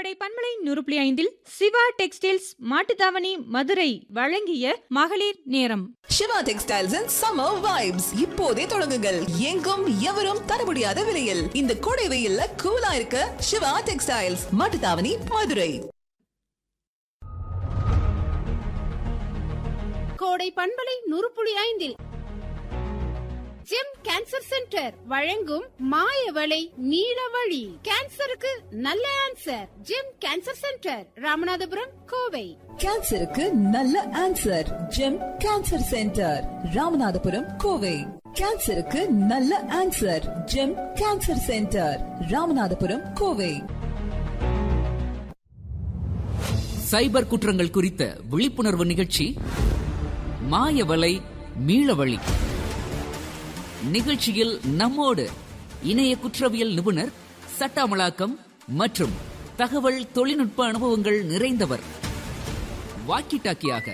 கோடை பன்மலை நூறு புள்ளி ஐந்தில் சிவா டெக்ஸ்டைல்ஸ் மாட்டுத்தாவணி மதுரை வழங்கிய மகளிர் நேரம் Siva textiles and summer vibes இப்போதே தொடங்குங்கள் எங்கும் எவரும் தர முடியாத விலையில் இந்த கோடை வெயில்ல கூலா இருக்க சிவா டெக்ஸ்டைல்ஸ் மாட்டுத்தாவணி மதுரை கோடை பண்பலை நூறு புள்ளி ஐந்தில் ஜெம் கேன்சர் சென்டர் வழங்கும் மாயவளை நீலவழி கேன்சருக்கு நல்ல answer GEM cancer centre Ramanathapuram Kovai கேன்சருக்கு நல்ல answer GEM cancer centre Ramanathapuram Kovai கேன்சருக்கு நல்ல answer GEM cancer centre Ramanathapuram Kovai cyber குற்றங்கள் குறித்த விழிப்புணர்வு நிகழ்ச்சி மாயவலை மீளவழி நிகழ்ச்சியில் நம்மோடு இணைய குற்றவியல் நிபுணர் சட்ட அமலாக்கம் மற்றும் தகவல் தொழில்நுட்ப அனுபவங்கள் நிறைந்தவர் வாக்கி டாக்கியாக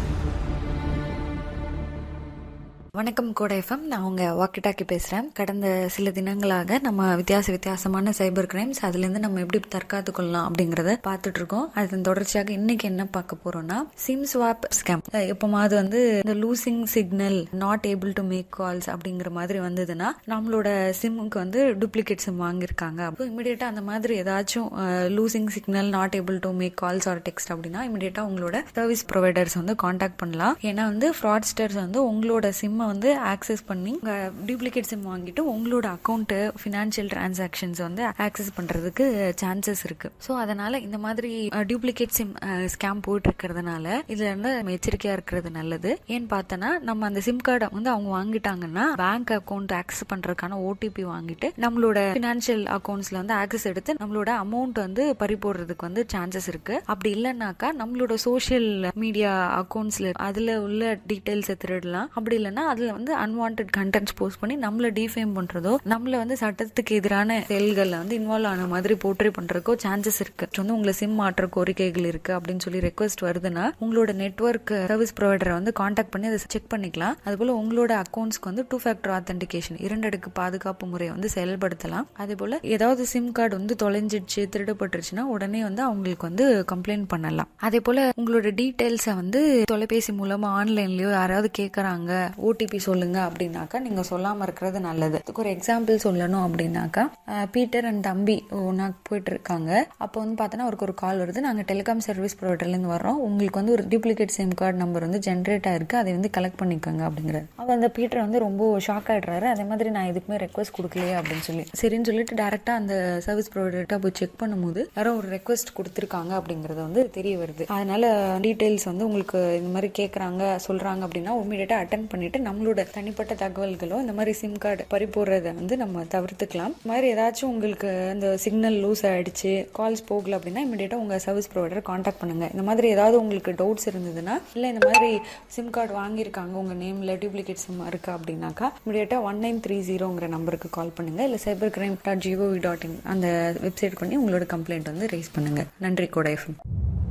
வணக்கம் கோடை எஃப்எம் நான் உங்க வாக்கி டாக்கி பேசுறேன் கடந்த சில தினங்களாக நம்ம வித்தியாச வித்தியாசமான சைபர் கிரைம்ஸ் அதுல இருந்து நம்ம எப்படி தற்காத்து கொள்ளலாம் அப்படிங்கறத பார்த்துட்டு இருக்கோம் அதன் தொடர்ச்சியாக இன்னைக்கு என்ன பார்க்க போறோம்னா சிம் ஸ்வாப் ஸ்கேம் எப்போமாவது வந்து இந்த losing signal not able to make calls அப்படிங்கிற மாதிரி வந்ததுன்னா நம்மளோட சிம்முக்கு வந்து டூப்ளிகேட் சிம் வாங்கியிருக்காங்க அப்போ இமிடியேட்டா அந்த மாதிரி ஏதாச்சும் losing signal not able to make calls or text அப்படின்னா இமிடியேட்டா உங்களோட சர்வீஸ் ப்ரொவைடர்ஸ் வந்து காண்டாக்ட் பண்ணலாம் ஏன்னா வந்து ஃப்ராட்ஸ்டர்ஸ் வந்து உங்களோட சிம்மை வந்து ஆக்சஸ் பண்ணி டூப்ளிகேட் சிம் வாங்கிட்டு உங்களோட அக்கௌண்ட் ஃபினான்ஷியல் டிரான்சாக்ஷன்ஸ் வந்து ஆக்சஸ் பண்றதுக்கு சான்சஸ் இருக்கு ஸோ அதனால இந்த மாதிரி டூப்ளிகேட் சிம் ஸ்கேம் போயிட்டு இருக்கிறதுனால இதுல இருந்து நம்ம எச்சரிக்கையா இருக்கிறது நல்லது ஏன்னு பார்த்தோன்னா நம்ம அந்த சிம் கார்டை வந்து அவங்க வாங்கிட்டாங்கன்னா பேங்க் அக்கௌண்ட் ஆக்சஸ் பண்றதுக்கான ஓடிபி வாங்கிட்டு நம்மளோட ஃபினான்ஷியல் அக்கௌண்ட்ஸ்ல வந்து ஆக்சஸ் எடுத்து நம்மளோட அமௌண்ட் வந்து பறி போடுறதுக்கு வந்து சான்சஸ் இருக்கு அப்படி இல்லைன்னாக்கா நம்மளோட சோஷியல் மீடியா அக்கௌண்ட்ஸ்ல அதுல உள்ள டீடைல்ஸை திருடலாம் அப்படி இல்லைன்னா அதுல வந்து அன்வான்ட் கண்டென்ட்ஸ் போஸ்ட் பண்ணி நம்மள டிஃபேம் பண்றதோ நம்மள வந்து சட்டத்துக்கு எதிரான செயல்கள்ல வந்து இன்வால்வ் ஆன மாதிரி போர்ட்ரே பண்றதுக்கோ சான்சஸ் இருக்கு வந்து உங்களை சிம் மாற்ற கோரிக்கைகள் இருக்கு அப்படின்னு சொல்லி ரெக்வஸ்ட் வருதுன்னா உங்களோட நெட்ஒர்க் சர்வீஸ் ப்ரொவைடரை வந்து காண்டாக்ட் பண்ணி அதை செக் பண்ணிக்கலாம் அதுபோல உங்களோட அக்கௌண்ட்ஸ்க்கு வந்து டூ ஃபேக்டர் ஆத்தென்டிகேஷன் இரண்டடுக்கு பாதுகாப்பு முறையை வந்து செயல்படுத்தலாம் அதே போல ஏதாவது சிம் கார்டு வந்து தொலைஞ்சிடுச்சு திருடப்பட்டுருச்சுன்னா உடனே வந்து அவங்களுக்கு வந்து கம்ப்ளைண்ட் பண்ணலாம் அதே போல உங்களோட டீடைல்ஸை வந்து தொலைபேசி மூலமா ஆன்லைன்லயோ யாராவது கேட்கறாங்க ஓடிபி சொல்லுங்க அப்படின்னாக்கா நீங்க சொல்லாம இருக்கிறது நல்லது அதுக்கு ஒரு எக்ஸாம்பிள் சொல்லணும் அப்படின்னாக்கா பீட்டர் அண்ட் தம்பி ஒன்னா போயிட்டு இருக்காங்க அப்போ வந்து பார்த்தோன்னா அவருக்கு ஒரு கால் வருது நாங்க டெலிகாம் சர்வீஸ் ப்ரொவைடர்ல இருந்து வர்றோம் உங்களுக்கு வந்து ஒரு டூப்ளிகேட் சிம் கார்டு நம்பர் வந்து ஜென்ரேட் ஆயிருக்கு அதை வந்து கலெக்ட் பண்ணிக்கோங்க அப்படிங்கிறாரு அவர் அந்த பீட்டர் வந்து ரொம்ப ஷாக் ஆயிடுறாரு அதே மாதிரி நான் எதுக்குமே ரெக்வஸ்ட் கொடுக்கலையே அப்படின்னு சொல்லி சரின்னு சொல்லிட்டு டேரக்டா அந்த சர்வீஸ் ப்ரொவைடர்கிட்ட போய் செக் பண்ணும்போது யாரோ ஒரு ரெக்வஸ்ட் கொடுத்துருக்காங்க அப்படிங்கறது வந்து தெரிய வருது அதனால டீடைல்ஸ் வந்து உங்களுக்கு இந்த மாதிரி கேட்கறாங்க சொல்றாங்க அப்படின்னா இமீடியட்டா அட்டன் பண்ணிட்டு நம்மளோட தனிப்பட்ட தகவல்களோ இந்த மாதிரி சிம் கார்டு பறி போடுறத வந்து நம்ம தவிர்த்துக்கலாம் இந்த மாதிரி ஏதாச்சும் உங்களுக்கு அந்த சிக்னல் லூஸ் ஆயிடுச்சு கால்ஸ் போகல அப்படின்னா இமீடியட்டா உங்க சர்வீஸ் ப்ரொவைடர் காண்டாக்ட் பண்ணுங்க இந்த மாதிரி ஏதாவது உங்களுக்கு டவுட்ஸ் இருந்ததுன்னா இல்ல இந்த மாதிரி சிம் கார்டு வாங்கியிருக்காங்க உங்க நேம்ல டூப்ளிகேட் சிம் இருக்கு அப்படின்னாக்கா இமீடியட்டா ஒன் நைன் த்ரீ ஜீரோங்கிற நம்பருக்கு கால் பண்ணுங்க இல்ல cyber crime dot GOV dot in அந்த வெப்சைட் பண்ணி உங்களோட கம்ப்ளைண்ட் வந்து ரைஸ் பண்ணுங்க நன்றி கூட எஃப்எம்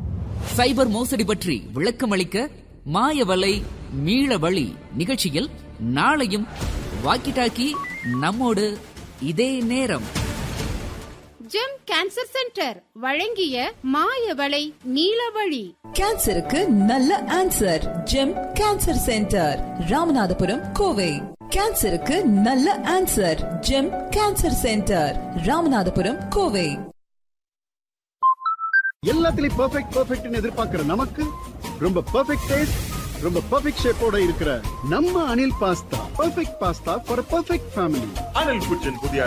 சைபர் மோசடி பற்றி விளக்கம் அளிக்க மாயவலை மீள வழி நிகழ்ச்சியில் நாளையும் வாக்கி டாக்கி நம்மோடு இதே நேரம் ஜெம் கேன்சர் சென்டர் வழங்கிய மாயவளை நீலவழி கேன்சருக்கு நல்ல answer GEM cancer centre Ramanathapuram Kovai கேன்சருக்கு நல்ல answer GEM cancer centre Ramanathapuram Kovai எல்லாத்துலயும் பெர்ஃபெக்ட் பெர்ஃபெக்ட்னு எதிர்பார்க்கிற நமக்கு ரொம்ப பெர்ஃபெக்ட் டேஸ்ட் ரொம்ப பெர்ஃபெக்ட் ஷேப்போட இருக்கிற நம்ம Anil pasta perfect pasta for perfect family Anil kitchen புதிய